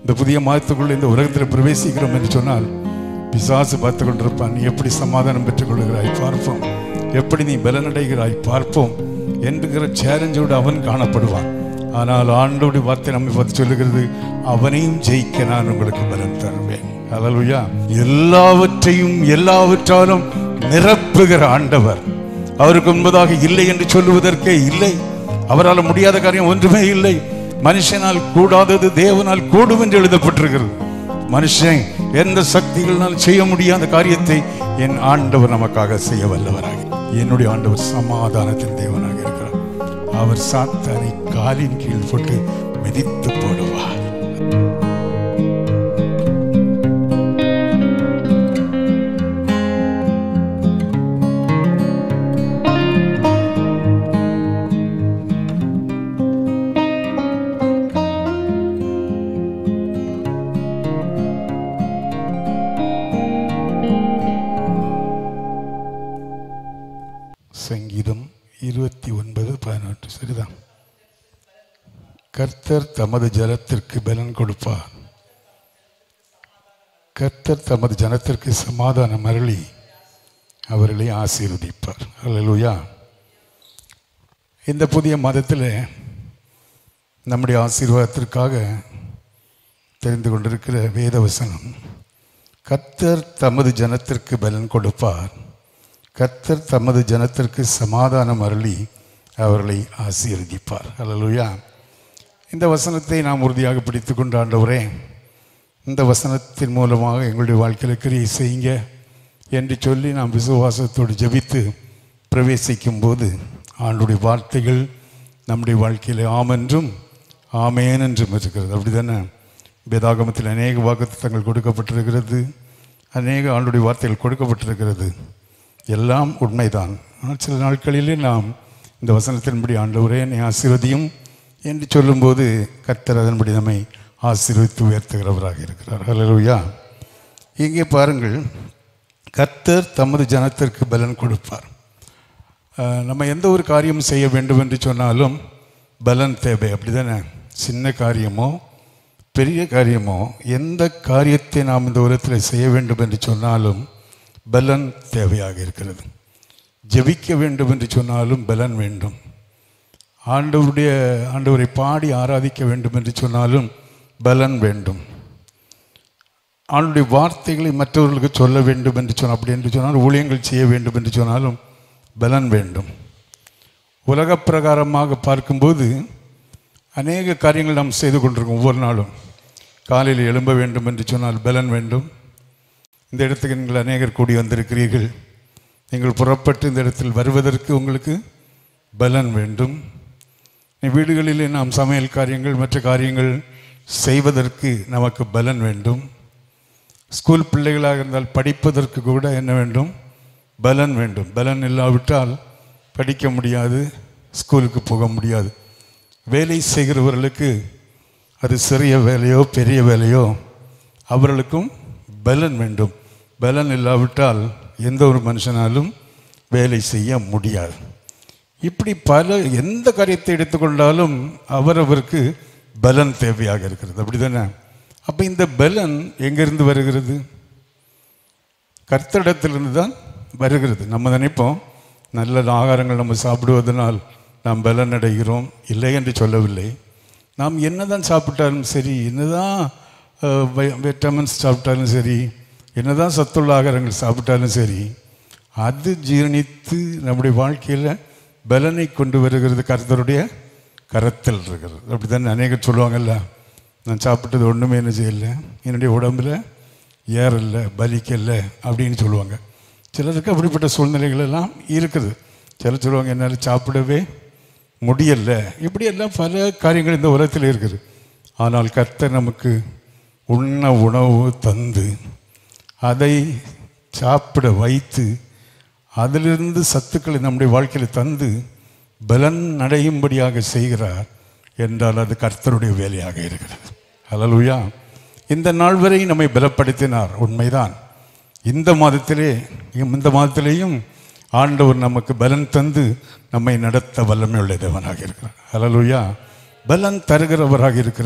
இந்த புதிய மாதத்துக்குள்ள இந்த உலகத்தில் பிரவேசிக்கிறோம் என்று சொன்னால் பிசாசு பார்த்து கொண்டிருப்பான் நீ எப்படி சமாதானம் பெற்றுக் கொள்கிறாய் பார்ப்போம் எப்படி நீ பலனடைகிறாய் பார்ப்போம் என்கிற சேலஞ்சோடு அவன் காணப்படுவான் ஆனால் ஆண்டோடு வார்த்தை நம்மை பார்த்து சொல்லுகிறது அவனையும் ஜெயிக்க நான் உங்களுக்கு பலன் தருவேன் அல்லேலூயா எல்லாவற்றையும் எல்லாவற்றாலும் நிரப்புகிற ஆண்டவர் அவருக்கு முன்பதாக இல்லை என்று சொல்லுவதற்கே இல்லை அவரால் முடியாத காரியம் ஒன்றுமே இல்லை மனுஷனால் கூடாதது தேவனால் கூடும் என்று எழுதப்பட்டிருக்கிறது மனுஷன் எந்த சக்திகளினால் செய்ய முடியாத காரியத்தை என் ஆண்டவர் நமக்காக செய்ய வல்லவராக என்னுடைய ஆண்டவர் சமாதானத்தின் தேவனாக இருக்கிறார் அவர் சாத்தானை காலின் கீழ் போட்டு மிதித்து போடுவார் சங்கீதம் இருபத்தி ஒன்பது பதினெட்டு சரிதான் கர்த்தர் தமது ஜனத்திற்கு பலன் கொடுப்பார் கர்த்தர் தமது ஜனத்திற்கு சமாதானம் அருளி அவர்களை ஆசீர்வதிப்பார் அல்லேலூயா இந்த புதிய மதத்தில் நம்முடைய ஆசீர்வாதத்திற்காக தெரிந்து கொண்டிருக்கிற வேதவசனம் கர்த்தர் தமது ஜனத்திற்கு பலன் கொடுப்பார் கர்த்தர் தமது ஜனத்திற்கு சமாதானம் அருளி அவர்களை ஆசீர்வதிப்பார் அல்லேலூயா இந்த வசனத்தை நாம் உறுதியாக பிடித்து கொண்டு ஆண்டவரே இந்த வசனத்தின் மூலமாக எங்களுடைய வாழ்க்கையில் கிரியை செய்யுங்க என்று சொல்லி நாம் விசுவாசத்தோடு ஜெபித்து பிரவேசிக்கும் போது ஆண்டுடைய வார்த்தைகள் நம்முடைய வாழ்க்கையில் ஆமென்றும் ஆமேன் என்றும் இருக்கிறது அப்படி தானே வேதாகமத்தில் அநேக வாக்குத்தங்கள் கொடுக்கப்பட்டிருக்கிறது அநேக ஆண்டுடைய வார்த்தைகள் கொடுக்கப்பட்டிருக்கிறது எல்லாம் உண்மைதான் ஆனால் சில நாட்களிலே நாம் இந்த வசனத்தின்படி ஆண்டவரே என்னை ஆசீர்வதியும் என்று சொல்லும்போது கர்த்தர் அதன்படி நம்மை ஆசீர்வதித்து உயர்த்துகிறவராக இருக்கிறார் ஹalleluya இங்கே பாருங்கள் கர்த்தர் தமது ஜனத்திற்கு பலன் கொடுப்பார் அஹ், நம்ம எந்த ஒரு காரியம் செய்ய வேண்டும் என்று சொன்னாலும் பலன் தேவை அப்படிதானே சின்ன காரியமோ பெரிய காரியமோ எந்த காரியத்தை நாம் இந்த உலகத்தில் செய்ய வேண்டும் என்று சொன்னாலும் பலன் தேவையாக இருக்கிறது ஜெபிக்க வேண்டும் என்று சொன்னாலும் பலன் வேண்டும் ஆண்டவருடைய ஆண்டவரை பாடி ஆராதிக்க வேண்டும் என்று சொன்னாலும் பலன் வேண்டும் ஆண்டுடைய வார்த்தைகளை மற்றவர்களுக்கு சொல்ல வேண்டும் என்று சொன்னால் அப்படி என்று சொன்னால் ஊழியங்கள் செய்ய வேண்டும் என்று சொன்னாலும் பலன் வேண்டும் உலகப் பிரகாரமாக பார்க்கும்போது அநேக காரியங்கள் நாம் செய்து கொண்டிருக்கோம் ஒவ்வொரு நாளும் காலையில் எழும்ப வேண்டும் என்று சொன்னால் பலன் வேண்டும் இந்த இடத்துக்கு நீங்கள் அநேகர் கூடி வந்திருக்கிறீர்கள் நீங்கள் புறப்பட்டு இந்த இடத்தில் வருவதற்கு உங்களுக்கு பலன் வேண்டும் வீடுகளிலே நாம் சமையல் காரியங்கள் மற்ற காரியங்கள் செய்வதற்கு நமக்கு பலன் வேண்டும் ஸ்கூல் பிள்ளைகளாக இருந்தால் படிப்பதற்கு கூட என்ன வேண்டும் பலன் வேண்டும் பலன் இல்லாவிட்டால் படிக்க முடியாது ஸ்கூலுக்கு போக முடியாது வேலை செய்கிறவர்களுக்கு அது சிறிய வேலையோ பெரிய வேலையோ அவர்களுக்கும் பலன் வேண்டும் பலன் இல்லாவிட்டால் எந்த ஒரு மனுஷனாலும் வேலை செய்ய முடியாது இப்படி பல எந்த காரியத்தை எடுத்துக்கொண்டாலும் அவரவருக்கு பலன் தேவையாக இருக்கிறது அப்படிதானே அப்போ இந்த பலன் எங்கிருந்து வருகிறது கர்த்தரிடத்திலிருந்து தான் வருகிறது நம்ம நினைப்போம் நல்ல ஆகாரங்கள் நம்ம சாப்பிடுவதனால் நாம் பலன் அடைகிறோம் இல்லை என்று சொல்லவில்லை நாம் என்னதான் சாப்பிட்டாலும் சரி என்னதான் விட்டமின்ஸ் சாப்பிட்டாலும் சரி என்னதான் சத்துள்ள ஆகாரங்கள் சாப்பிட்டாலும் சரி அது ஜீரணித்து நம்முடைய வாழ்க்கையில் பலனை கொண்டு வருகிறது கர்த்தருடைய கரத்தில் இருக்கிறது அப்படி தானே அநேகர் சொல்லுவாங்கல்ல நான் சாப்பிட்டது ஒன்றுமே என்ன செய்யலை என்னுடைய உடம்புல ஏறல பலிக்கல அப்படின்னு சொல்லுவாங்க சிலருக்கு அப்படிப்பட்ட சூழ்நிலைகள் எல்லாம் இருக்குது சிலர் சொல்லுவாங்க என்னால் சாப்பிடவே முடியல இப்படியெல்லாம் பல காரியங்கள் இந்த உலகத்தில் இருக்குது ஆனால் கர்த்தர் நமக்கு உண்ண உணவு தந்து அதை சாப்பிட வைத்து அதிலிருந்து சத்துக்களை நம்முடைய வாழ்க்கையில் தந்து பலன் அடையும்படியாக செய்கிறார் என்றால் அது கர்த்தருடைய வேலையாக இருக்கிறது ஹalleluya இந்த நாள் வரை நம்மை பலப்படுத்தினார் உண்மைதான் இந்த மாதத்திலே இந்த மாதத்திலேயும் ஆண்டவர் நமக்கு பலன் தந்து நம்மை நடத்த வல்லமை உள்ள தேவனாக இருக்கிறார் ஹalleluya பலன் தருகிறவராக இருக்கிறார்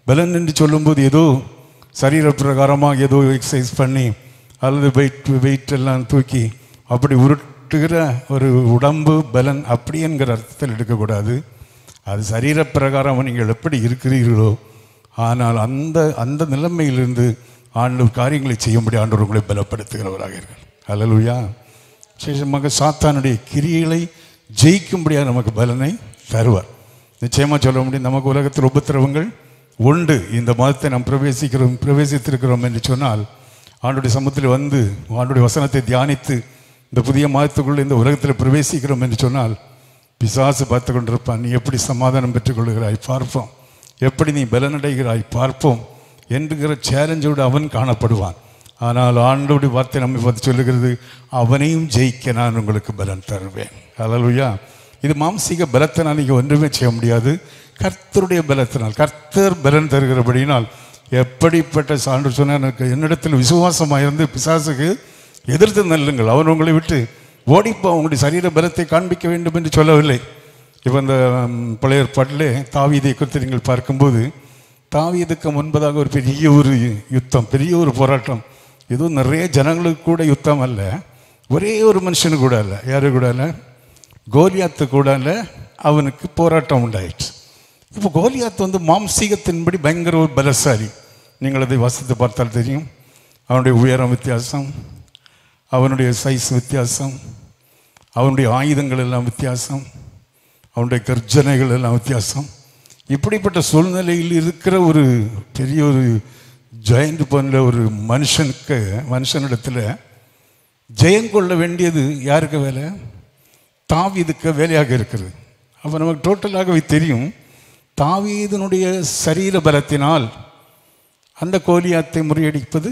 பலன் என்று சொல்லும்போது ஏதோ சரீர பிரகாரமாக ஏதோ எக்ஸசைஸ் பண்ணி அல்லது வெயிட் வெயிட் எல்லாம் தூக்கி அப்படி உருட்டுகிற ஒரு உடம்பு பலன் அப்படி என்கிற அர்த்தத்தில் எடுக்கக்கூடாது அது சரீர பிரகாரம் நீங்கள் எப்படி இருக்கிறீர்களோ ஆனால் அந்த அந்த நிலைமையிலிருந்து ஆண்டவர் காரியங்களை செய்யும்படி ஆண்டவர் உங்களை பலப்படுத்துகிறவராக இருக்கிறார் அல்லலுயா விசேஷமாக சாத்தானுடைய கிரியைகளை ஜெயிக்கும்படியாக நமக்கு பலனை தருவார் நிச்சயமாக சொல்ல முடியும் நமக்கு உலகத்தில் உபத்திரவங்கள் உண்டு இந்த மதத்தை நாம் பிரவேசிக்கிறோம் பிரவேசித்திருக்கிறோம் என்று சொன்னால் ஆண்டுடைய சமூகத்தில் வந்து ஆண்டுடைய வசனத்தை தியானித்து இந்த புதிய மதத்துக்குள்ள இந்த உலகத்தில் பிரவேசிக்கிறோம் என்று சொன்னால் பிசாசு பார்த்து கொண்டிருப்பான் நீ எப்படி சமாதானம் பெற்றுக்கொள்கிறாய் பார்ப்போம் எப்படி நீ பலனடைகிறாய் பார்ப்போம் என்கிற சேலஞ்சோடு அவன் காணப்படுவான் ஆனால் ஆண்டோடைய வார்த்தை நம்மை பார்த்து சொல்லுகிறது அவனையும் ஜெயிக்க நான் உங்களுக்கு பலன் தருவேன் அலலுயா இது மாம்சீக பலத்தினால் நீங்கள் ஒன்றுமே செய்ய முடியாது கர்த்தருடைய பலத்தினால் கர்த்தர் பலன் தருகிறபடியினால் எப்படிப்பட்ட சான்று சொன்ன எனக்கு என்னிடத்தில் விசுவாசமாக இருந்து பிசாசுக்கு எதிர்த்து நல்லுங்கள் அவன் உங்களை விட்டு ஓடிப்போ உங்களுடைய சரீர பலத்தை காண்பிக்க வேண்டும் என்று சொல்லவில்லை இப்போ இந்த ம், பழைய ஏற்பாட்டிலே தாவீதை குறித்து நீங்கள் பார்க்கும்போது தாவீதுக்கு முன்பதாக ஒரு பெரிய ஒரு யுத்தம் பெரிய ஒரு போராட்டம் இதுவும் நிறைய ஜனங்களுக்கு கூட யுத்தம் அல்ல ஒரே ஒரு மனுஷனு கூட அல்ல யாரு கூட அல்ல கோலியாத்து கூட அல்ல அவனுக்கு போராட்டம் உண்டாயிடுச்சு இப்போ கோலியாத் வந்து மாம்சீகத்தின்படி பயங்கர ஒரு பலசாலி நீங்கள் அதை வாசித்து பார்த்தால் தெரியும் அவனுடைய உயரம் வித்தியாசம் அவனுடைய சைஸ் வித்தியாசம் அவனுடைய ஆயுதங்கள் எல்லாம் வித்தியாசம் அவனுடைய கர்ஜனைகள் எல்லாம் வித்தியாசம் இப்படிப்பட்ட சூழ்நிலையில் இருக்கிற ஒரு பெரிய ஒரு ஜெயண்ட் போன்ற ஒரு மனுஷனுக்கு மனுஷனிடத்தில் ஜெயம் கொள்ள வேண்டியது யாருக்கு வேலை தாவீதுக்கு வேலையாக இருக்கிறது அப்போ நமக்கு டோட்டலாகவே தெரியும் தாவீதனுடைய சரீர பலத்தினால் அந்த கோலியாத்தை முறியடிப்பது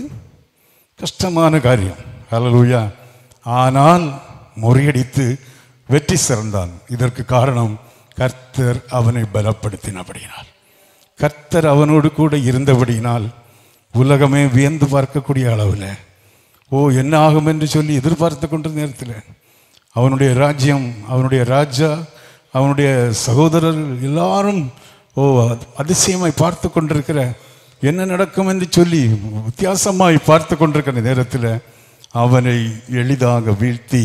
கஷ்டமான காரியம் ஹalleluya ஆனால் முறியடித்து வெற்றி சிறந்தான் இதற்கு காரணம் கர்த்தர் அவனை பலப்படுத்தினபடியினால் கர்த்தர் அவனோடு கூட இருந்தபடியினால் உலகமே வியந்து பார்க்கக்கூடிய அளவில் ஓ என்ன ஆகும் என்று சொல்லி எதிர்பார்த்து கொண்ட நேரத்தில் அவனுடைய ராஜ்யம் அவனுடைய ராஜா அவனுடைய சகோதரர்கள் எல்லாரும் ஓ அதிசயமாய் பார்த்து கொண்டிருக்கிற என்ன நடக்கும் என்று சொல்லி வித்தியாசமாய் பார்த்து கொண்டிருக்கிற நேரத்தில் அவனை எளிதாக வீழ்த்தி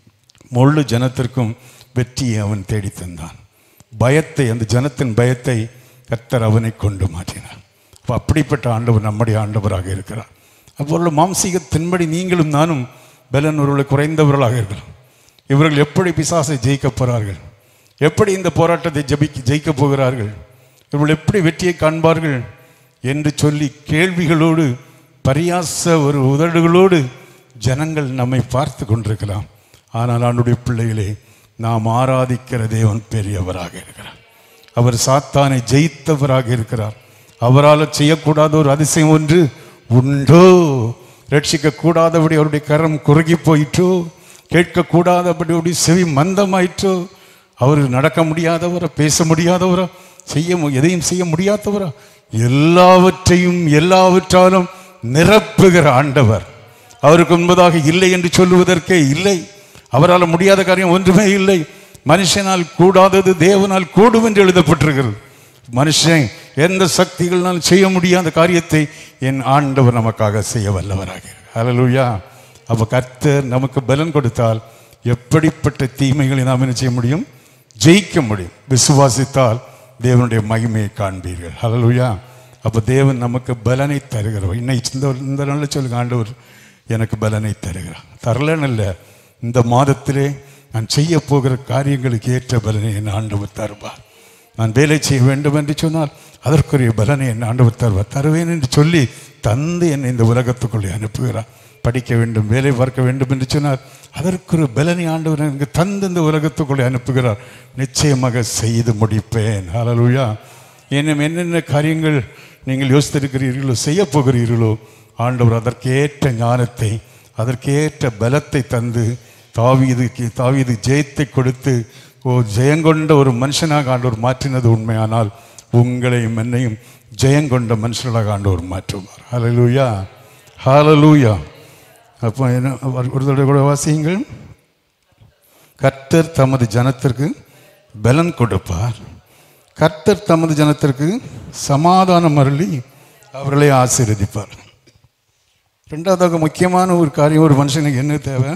முழு ஜனத்திற்கும் வெற்றியை அவன் தேடி தந்தான் பயத்தை அந்த ஜனத்தின் பயத்தை கர்த்தர் அவனை கொண்டு மாற்றினார் அப்போ அப்படிப்பட்ட ஆண்டவர் நம்முடைய ஆண்டவராக இருக்கிறார் அப்பொழுது மாம்சீகத்தின்படி நீங்களும் நானும் பலன் ஒருவர்களை குறைந்தவர்களாக இருக்கலாம் இவர்கள் எப்படி பிசாசை ஜெயிக்கப் போகிறார்கள் எப்படி இந்த போராட்டத்தை ஜெபிக்க ஜெயிக்கப் போகிறார்கள் இவர்கள் எப்படி வெற்றியை காண்பார்கள் என்று சொல்லி கேள்விகளோடு பரியாச ஒரு உதடுகளோடு ஜனங்கள் நம்மை பார்த்து கொண்டிருக்கலாம் ஆனால் ஆண்டுடைய பிள்ளைகளே நாம் ஆராதிக்கிற தேவன் பெரியவராக இருக்கிறார் அவர் சாத்தானை ஜெயித்தவராக இருக்கிறார் அவரால் செய்யக்கூடாத ஒரு அதிசயம் ஒன்று உண்டோ ரட்சிக்க கூடாதபடி அவருடைய கரம் குறுகி போயிற்றோ கேட்கக்கூடாதபடி அவருடைய செவி மந்தமாயிற்றோ அவர் நடக்க முடியாதவரா பேச முடியாதவரா செய்ய மு- எதையும் செய்ய முடியாதவரா எல்லாவற்றையும் எல்லாவற்றாலும் நிரப்புகிற ஆண்டவர் அவருக்கு முன்பதாக இல்லை என்று சொல்லுவதற்கே இல்லை அவரால் முடியாத காரியம் ஒன்றுமே இல்லை மனுஷனால் கூடாதது தேவனால் கூடும் என்று எழுதப்பட்டிருக்கிறது மனுஷன் எந்த சக்திகளால் செய்ய முடியாத காரியத்தை என் ஆண்டவர் நமக்காக செய்ய வல்லவராக ஹalleluya அப்ப கர்த்தர் நமக்கு பலன் கொடுத்தால் எப்படிப்பட்ட தீமைகளை நாம் என்ன செய்ய முடியும் ஜெயிக்க முடியும் விசுவாசித்தால் தேவனுடைய மகிமையை காண்பீர்கள் ஹalleluya அப்ப தேவன் நமக்கு பலனை தருகிறவர் இன்னைக்கு இந்த இந்த நாளில் சொல்லுங்க ஆண்டவர் எனக்கு பலனை தருகிறார் தரலன்னு இல்லை இந்த மாதத்திலே நான் செய்ய போகிற காரியங்களுக்கு ஏற்ற பலனை என் ஆண்டவர் தருவார் நான் வேலை செய்ய வேண்டும் என்று சொன்னால் அதற்குரிய பலனை என் ஆண்டவர் தருவார் தருவேன் என்று சொல்லி தந்து என்னை இந்த உலகத்துக்குள்ளே அனுப்புகிறார் படிக்க வேண்டும் வேலை பார்க்க வேண்டும் என்று சொன்னார் அதற்குரிய பலனை ஆண்டவர் எனக்கு தந்து இந்த உலகத்துக்குள்ளே அனுப்புகிறார் நிச்சயமாக செய்து முடிப்பேன் ஹalleluya இன்னும் என்னென்ன காரியங்கள் நீங்கள் யோசித்திருக்கிறீர்களோ செய்ய போகிறீர்களோ ஆண்டவர் அதற்கேற்ற ஞானத்தை அதற்கேற்ற பலத்தை தந்து தாவீதுக்கு தாவீது ஜெயத்தை கொடுத்து ஓ ஜெயங்கொண்ட ஒரு மனுஷனாக ஆண்டவர் மாற்றினது உண்மையானால் உங்களையும் என்னையும் ஜெயங்கொண்ட மனுஷர்களாக ஆண்டவர் மாற்றுவார் ஹalleluya ஹalleluya அப்போ என்ன ஒரு ஒரு தடவை கூட வாசியுங்கள் கர்த்தர் தமது ஜனத்திற்கு பலன் கொடுப்பார் கர்த்தர் தமது ஜனத்திற்கு சமாதானம் அருளி அவர்களை ஆசீர்வதிப்பார் ரெண்டாவதாக முக்கியமான ஒரு காரியம் ஒரு மனுஷனுக்கு என்ன தேவை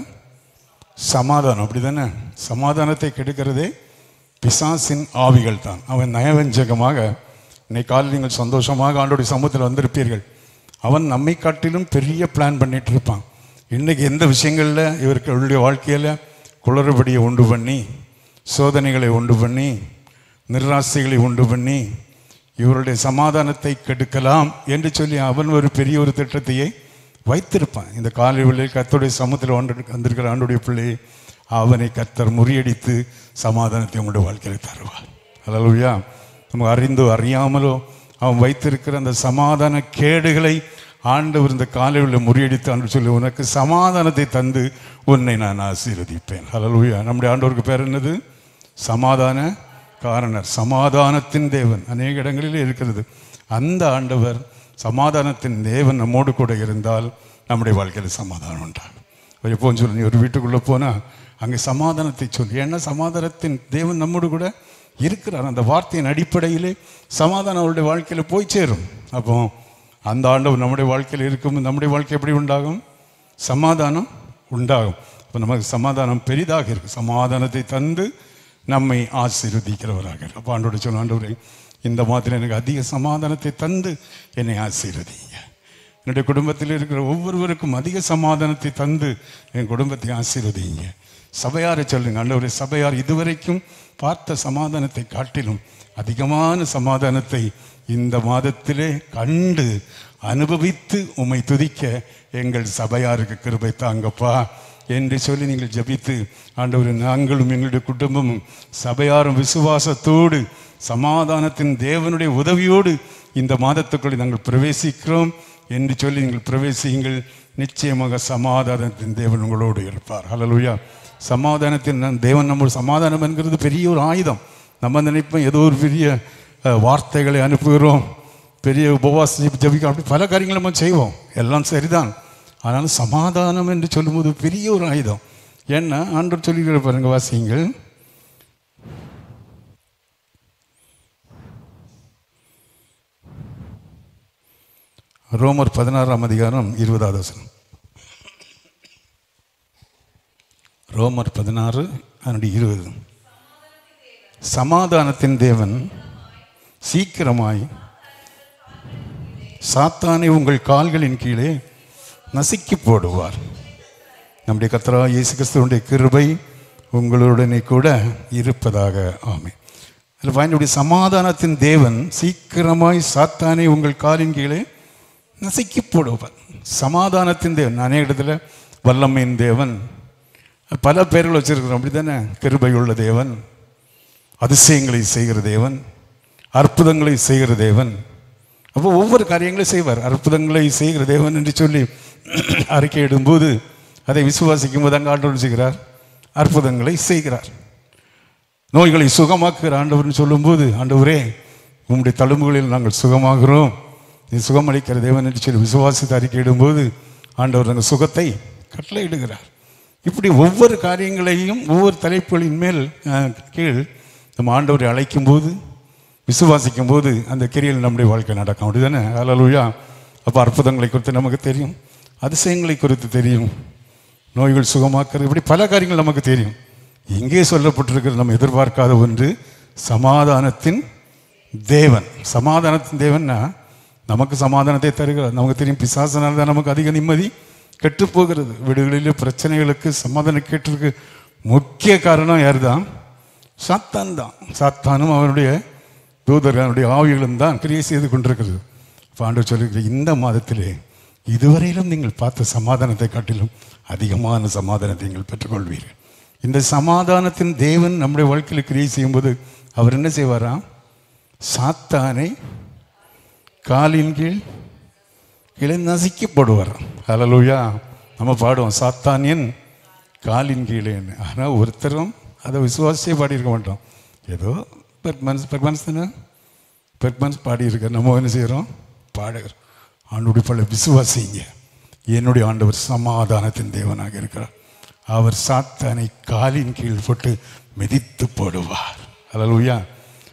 சமாதானம் அப்படி தானே சமாதானத்தை கெடுக்கிறதே பிசாசின் ஆவிகள் தான் அவன் நயவஞ்சகமாக இன்னைக்கு காலையில் நீங்கள் சந்தோஷமாக ஆண்டோடைய சமூகத்தில் வந்திருப்பீர்கள் அவன் நம்மை காட்டிலும் பெரிய பிளான் பண்ணிட்டு இருப்பான் இன்னைக்கு எந்த விஷயங்களில் இவர்களுடைய வாழ்க்கையில் குளறுபடியை உண்டு பண்ணி சோதனைகளை உண்டு பண்ணி நிராசைகளை உண்டு பண்ணி இவருடைய சமாதானத்தை கெடுக்கலாம் என்று சொல்லி அவன் ஒரு பெரிய ஒரு திட்டத்தையே வைத்திருப்பான் இந்த காலை வேளையில் கர்த்தருடைய சமூகத்தில் வந்து வந்திருக்கிற ஆண்டுடைய பிள்ளை அவனை கர்த்தர் முறியடித்து சமாதானத்தை உங்களுடைய வாழ்க்கையில் தருவார் அல்லா நமக்கு அறிந்தோ அறியாமலோ அவன் வைத்திருக்கிற அந்த சமாதான கேடுகளை ஆண்டவர் இந்த காலையில் முறியடித்து ஆண்டு சொல்லி உனக்கு சமாதானத்தை தந்து உன்னை நான் ஆசீர்வதிப்பேன் ஹalleluya நம்முடைய ஆண்டவருக்கு பேர் என்னது சமாதான காரணர் சமாதானத்தின் தேவன் அநேக இடங்களிலே இருக்கிறது அந்த ஆண்டவர் சமாதானத்தின் தேவன் நம்மோடு கூட இருந்தால் நம்முடைய வாழ்க்கையில் சமாதானம் உண்டாகும் ஒரு எப்போவும் சொல்லு நீ ஒரு வீட்டுக்குள்ளே போனால் அங்கே சமாதானத்தை சொல்லு ஏன்னா சமாதானத்தின் தேவன் நம்மோடு கூட இருக்கிறார் அந்த வார்த்தையின் அடிப்படையிலே சமாதானம் அவருடைய வாழ்க்கையில் போய் சேரும் அப்போ அந்த ஆண்டவர் நம்முடைய வாழ்க்கையில் இருக்கும் நம்முடைய வாழ்க்கை எப்படி உண்டாகும் சமாதானம் உண்டாகும் அப்போ நமக்கு சமாதானம் பெரிதாக இருக்கு சமாதானத்தை தந்து நம்மை ஆசீர்வதிக்கிறவராக அப்போ ஆண்டோட சொன்ன ஆண்டவரே இந்த மாதிரி எனக்கு அதிக சமாதானத்தை தந்து என்னை ஆசீர்வதிங்க என்னுடைய குடும்பத்தில் இருக்கிற ஒவ்வொருவருக்கும் அதிக சமாதானத்தை தந்து என் குடும்பத்தை ஆசீர்வதிங்க சபையாரை சொல்லுங்க ஆண்டவரே சபையார் இதுவரைக்கும் பார்த்த சமாதானத்தை காட்டிலும் அதிகமான சமாதானத்தை இந்த மாதத்திலே கண்டு அனுபவித்து உம்மை துதிக்க எங்கள் சபையாருக்கு கிருபை தாங்கப்பா என்று சொல்லி நீங்கள் ஜெபித்து ஆண்டவர் நாங்களும் எங்களுடைய குடும்பமும் சபையாரும் விசுவாசத்தோடு சமாதானத்தின் தேவனுடைய உதவியோடு இந்த மாதத்துக்குள் நாங்கள் பிரவேசிக்கிறோம் என்று சொல்லி நீங்கள் பிரவேசியுங்கள் நிச்சயமாக சமாதானத்தின் தேவன் உங்களோடு இருப்பார் ஹalleluya சமாதானத்தின் நம் தேவன் நம்ம சமாதானம் என்கிறது பெரிய ஒரு ஆயுதம் நம்ம நினைப்போம் ஏதோ ஒரு பெரிய அஹ், வார்த்தைகளை அனுப்புகிறோம் பெரிய உபவாச ஜபிக்க அப்படி பல காரியங்களை நம்ம செய்வோம் எல்லாம் சரிதான் ஆனாலும் சமாதானம் என்று சொல்லும்போது பெரிய ஒரு ஆயுதம் ஏன்னா ஆண்டவர் சொல்லிக்கிற பாருங்க வாசியுங்கள் ரோமர் பதினாறாம் அதிகாரம் இருபதாவது வசனம் ரோமர் பதினாறு அதனுடைய இருபது சமாதானத்தின் தேவன் சீக்கிரமாய் சாத்தானை உங்கள் கால்களின் கீழே நசுக்கி போடுவார் நம்முடைய கர்த்தரா இயேசு கிறிஸ்துவனுடைய கிருபை உங்களுடனே கூட இருப்பதாக ஆமை அதில் பயனுடைய சமாதானத்தின் தேவன் சீக்கிரமாய் சாத்தானை உங்கள் காலின் கீழே நசுக்கி போடுவார் சமாதானத்தின் தேவன் அநேக இடத்துல வல்லமையின் தேவன் பல பேர்கள் வச்சிருக்கிறோம் அப்படி தானே கிருபையுள்ள தேவன் அதிசயங்களை செய்கிற தேவன் அற்புதங்களை செய்கிற தேவன் அப்போ ஒவ்வொரு காரியங்களையும் செய்வார் அற்புதங்களை செய்கிற தேவன் என்று சொல்லி அறிக்கையிடும்போது அதை விசுவாசிக்கும் போது அங்கே ஆண்டவர் செய்கிறார் அற்புதங்களை செய்கிறார் நோய்களை சுகமாக்குகிற ஆண்டவர்னு சொல்லும்போது ஆண்டவரே உம்முடைய தழும்புகளில் நாங்கள் சுகமாகிறோம் நீ சுகமளிக்கிற தேவன் என்று சொல்லி விசுவாசத்தை அறிக்கையிடும்போது ஆண்டவர் அந்த சுகத்தை கட்டளையிடுகிறார் இப்படி ஒவ்வொரு காரியங்களையும் ஒவ்வொரு தலைப்புகளின் மேல் அஹ், கீழ் நம்ம ஆண்டவரை அழைக்கும் போது விசுவாசிக்கும் போது அந்த கிரியில் நம்முடைய வாழ்க்கை நடக்கும் அப்படிதானே அலலுயா அப்போ அற்புதங்களை குறித்து நமக்கு தெரியும் அதிசயங்களை குறித்து தெரியும் நோய்கள் சுகமாக்குறது இப்படி பல காரியங்கள் நமக்கு தெரியும் இங்கே சொல்லப்பட்டிருக்கிற நம்ம எதிர்பார்க்காத ஒன்று சமாதானத்தின் தேவன் சமாதானத்தின் தேவன்னா நமக்கு சமாதானத்தை தருகிறார் நமக்கு தெரியும் பிசாசனால் தான் நமக்கு அதிக நிம்மதி கெட்டு போகிறது வீடுகளில் பிரச்சனைகளுக்கு சமாதானம் கேட்டிருக்கு முக்கிய காரணம் யார் தான் சாத்தான் தான் சாத்தானும் அவனுடைய தூதர்களுடைய ஆவிகளும் தான் கிரியை செய்து கொண்டிருக்கிறது பாண்டு சொல்லுகிற இந்த மாதத்திலே இதுவரையிலும் நீங்கள் பார்த்த சமாதானத்தை காட்டிலும் அதிகமான சமாதானத்தை நீங்கள் பெற்றுக்கொள்வீர்கள் இந்த சமாதானத்தின் தேவன் நம்முடைய வாழ்க்கையில் கிரியை செய்யும்போது அவர் என்ன செய்வாராம் சாத்தானை காலின் கீழ் கீழே நசுக்கி போடுவார் ஹalleluya நம்ம பாடுவோம் சாத்தானியன் காலின் கீழேன்னு ஆனால் ஒருத்தரும் அதை விசுவாசியே பாடியிருக்க மாட்டோம் ஏதோ பெர்மன்ஸ் பெர்மன்ஸ் தானே பெர்மன்ஸ் பாடியிருக்க நம்ம என்ன செய்கிறோம் பாடுகிறோம் ஆண்டுடைய பல விசுவாசிங்க என்னுடைய ஆண்டவர் சமாதானத்தின் தேவனாக இருக்கிறார் அவர் சாத்தானை காலின் கீழ் போட்டு மிதித்து போடுவார் ஹalleluya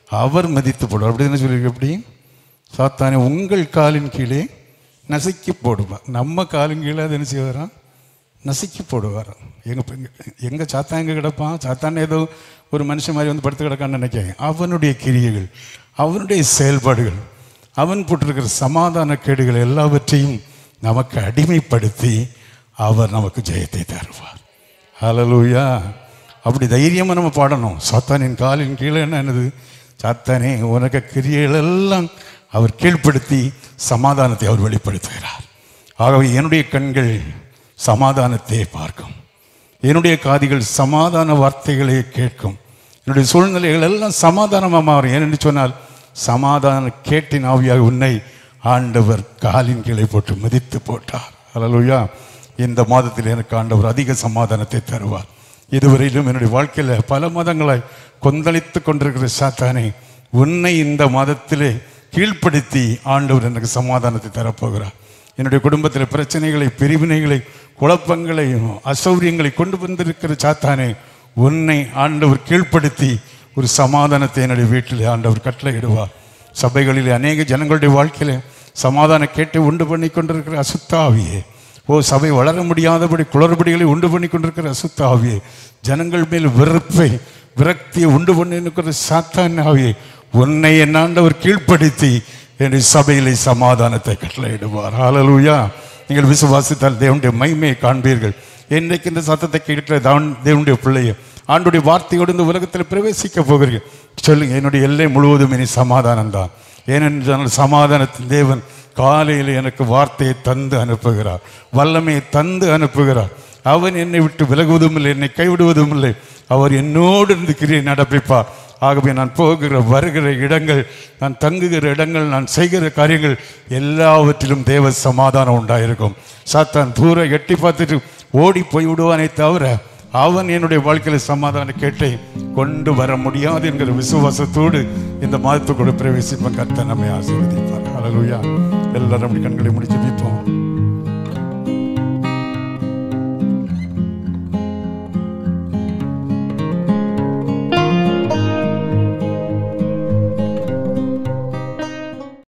அவர் மதித்து போடுவார் அப்படி என்ன சொல்லியிருக்கு எப்படி சாத்தானே உங்கள் காலின் கீழே நசுக்கி போடுவார் நம்ம காலின் கீழே அது என்ன செய்வாராம் நசுக்கி போடுவார் எங்கள் எங்கள் சாத்தான் எங்கே கிடப்பான் சாத்தான் ஏதோ ஒரு மனுஷன் மாதிரி வந்து படுத்து கிடக்கான்னு நினைக்காங்க அவனுடைய கிரியைகள் அவனுடைய செயல்பாடுகள் அவன் போட்டிருக்கிற சமாதான கேடுகள் எல்லாவற்றையும் நமக்கு அடிமைப்படுத்தி அவர் நமக்கு ஜெயத்தை தருவார் ஹalleluya அப்படி தைரியமாக நம்ம பாடணும் சாத்தானின் காலின் கீழே என்ன என்னது சாத்தானே உனக்கு கிரியைகள் எல்லாம் அவர் கீழ்ப்படுத்தி சமாதானத்தை அவர் வெளிப்படுத்துகிறார் ஆகவே என்னுடைய கண்கள் சமாதானத்தை பார்க்கும் என்னுடைய காதிகள் சமாதான வார்த்தைகளை கேட்கும் என்னுடைய சூழ்நிலைகள் எல்லாம் சமாதானமாக மாறும் ஏனென்று சொன்னால் சமாதான கேட்டின் ஆவியாக உன்னை ஆண்டவர் காலின் கீழே போட்டு மிதித்து போட்டார் அல்லலுயா இந்த மாதத்தில் எனக்கு ஆண்டவர் அதிக சமாதானத்தை தருவார் இதுவரையிலும் என்னுடைய வாழ்க்கையில் பல மாதங்களாய் கொந்தளித்து கொண்டிருக்கிற சாத்தானே உன்னை இந்த மாதத்திலே கீழ்ப்படுத்தி ஆண்டவர் எனக்கு சமாதானத்தை தரப்போகிறார் என்னுடைய குடும்பத்தில் பிரச்சனைகளை பிரிவினைகளை குழப்பங்களை அசௌரியங்களை கொண்டு வந்திருக்கிற சாத்தானே உன்னை ஆண்டவர் கீழ்ப்படுத்தி ஒரு சமாதானத்தை என்னுடைய வீட்டில் ஆண்டவர் கட்டளையிடுவார் சபைகளிலே அநேக ஜனங்களுடைய வாழ்க்கையில சமாதான கேட்டு உண்டு பண்ணி கொண்டிருக்கிற அசுத்தாவியே ஓ சபை வளர முடியாதபடி குளறுபடிகளை உண்டு பண்ணி கொண்டிருக்கிற அசுத்தாவியே ஜனங்கள் மேல் வெறுப்பை விரக்தியை உண்டு பண்ணி இருக்கிற சாத்தான் ஆவியை உன்னை என் ஆண்டவர் கீழ்ப்படுத்தி என்னுடைய சபையிலே சமாதானத்தை கட்டளையிடுவார் ஹalleluya நீங்கள் விசுவாசித்தால் தேவனுடைய மகிமையை காண்பீர்கள் என்றைக்கு இந்த சத்தத்தை கேட்கிற தேவன் தேவனுடைய பிள்ளையை ஆண்டுடைய வார்த்தையோடு இந்த உலகத்தில் பிரவேசிக்க போகிறீர்கள் சொல்லுங்க என்னுடைய எல்லை முழுவதும் இனி சமாதானம் தான் ஏனென்றால் சமாதானத்தின் தேவன் காலையில் எனக்கு வார்த்தையை தந்து அனுப்புகிறார் வல்லமையை தந்து அனுப்புகிறார் அவன் என்னை விட்டு விலகுவதும் இல்லை என்னை கைவிடுவதும் இல்லை அவர் என்னோடு இருந்து கிரியை நடப்பிப்பார் ஆகவே நான் போகிற வருகிற இடங்கள் நான் தங்குகிற இடங்கள் நான் செய்கிற காரியங்கள் எல்லாவற்றிலும் தேவ சமாதானம் உண்டாயிருக்கும் சாத்தான் தூர எட்டி பார்த்துட்டு ஓடி போய் விடுவானே தவிர அவன் என்னுடைய வாழ்க்கையில் சமாதான கேட்டை கொண்டு வர முடியாது என்கிற விசுவாசத்தோடு இந்த மாதத்துக்குள்ள பிரவேசிப்பேன் கர்த்தர் நம்மை ஆசீர்வதிப்பார் ஹalleluya எல்லாரும் அப்படி கண்களை முடிச்சு வைப்போம்